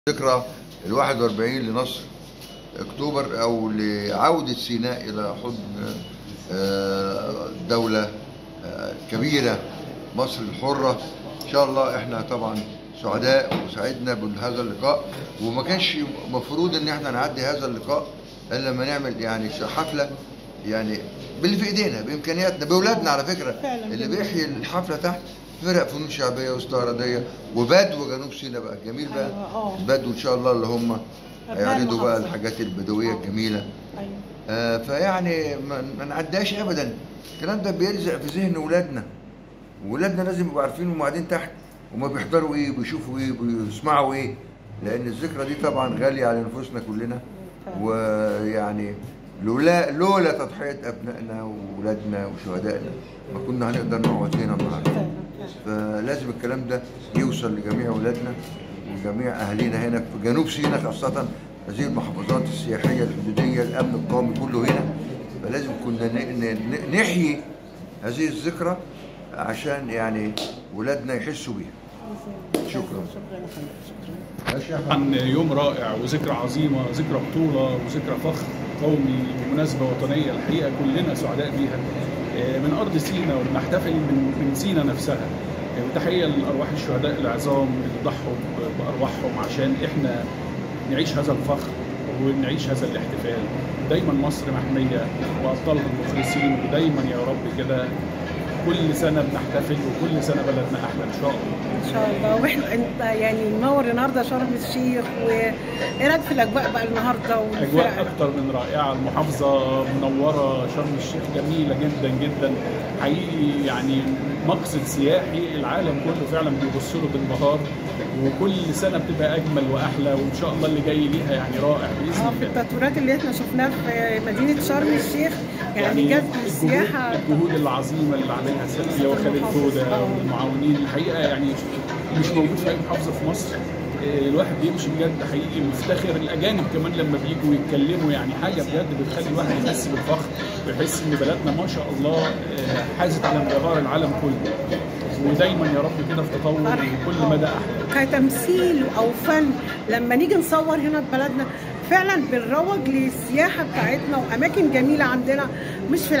ذكرى ال 41 لنصر اكتوبر او لعوده سيناء الى حضن آه، دوله آه، كبيره مصر الحره ان شاء الله احنا طبعا سعداء وسعدنا بهذا اللقاء وما كانش مفروض ان احنا نعدي هذا اللقاء الا لما نعمل يعني حفله يعني باللي في ايدينا بامكانياتنا باولادنا على فكره فعلا اللي جميل. بيحيي الحفله تحت فرق فنون شعبيه واستعراضيه وبدو جنوب سيناء بقى جميل بقى أيوة، آه. البدو ان شاء الله اللي هم أبناء هيعرضوا بقى المحافظة. الحاجات البدويه آه. الجميله ايوه آه، فيعني ما ما نعداش ابدا الكلام ده بيلزق في ذهن اولادنا واولادنا لازم يبقوا عارفين هم قاعدين تحت وما بيحضروا ايه بيشوفوا ايه بيسمعوا ايه لان الذكرى دي طبعا غاليه على نفوسنا كلنا فعلا. ويعني لولا لولا تضحيه ابنائنا واولادنا وشهدائنا ما كنا هنقدر نقعد هنا النهارده فعلا فعلا. فلازم الكلام ده يوصل لجميع اولادنا وجميع اهالينا هنا في جنوب سيناء خاصه هذه المحافظات السياحيه الحدوديه الامن القومي كله هنا فلازم كنا ن- ن- ن- نحيي هذه الذكرى عشان يعني ولادنا يحسوا بيها شكراً. شكرا يا فندم شكرا طبعا يوم رائع وذكرى عظيمه ذكرى بطوله وذكرى فخر قومي ومناسبه وطنيه الحقيقه كلنا سعداء بيها آه، من ارض سينا وبنحتفل من من سينا نفسها آه، وتحيه لارواح الشهداء العظام اللي ضحوا ب- بارواحهم عشان احنا نعيش هذا الفخر ونعيش هذا الاحتفال دايما مصر محميه وابطالها المخلصين ودايما يا رب كده كل سنه بنحتفل وكل سنه بلدنا احلى ان شاء الله ان شاء الله واحنا انت يعني منور النهارده شرم الشيخ وايه رايك في الاجواء بقى النهارده اجواء والفرق اكتر من رائعه المحافظه منوره شرم الشيخ جميله جدا جدا حقيقي يعني مقصد سياحي العالم كله فعلا بيبص له بانبهار وكل سنه بتبقى اجمل واحلى وان شاء الله اللي جاي ليها يعني رائع باذن اه في الله التطويرات اللي احنا شفناها في مدينه شرم الشيخ يعني جذب الجهود, السياحه الجهود العظيمه اللي عاملها سيلفيا وخالد المحافظ. فوده آه. والمعاونين الحقيقه يعني مش موجود في اي محافظه في مصر آه، الواحد بيمشي بجد حقيقي مفتخر الاجانب كمان لما بيجوا يتكلموا يعني حاجه بجد بتخلي الواحد يحس بالفخر ويحس ان بلدنا ما شاء الله آه، حازت على انبهار العالم كله ودايما يا رب كده في تطور وكل مدى احلى كتمثيل او فن لما نيجي نصور هنا في بلدنا فعلا بنروج للسياحه بتاعتنا واماكن جميله عندنا مش في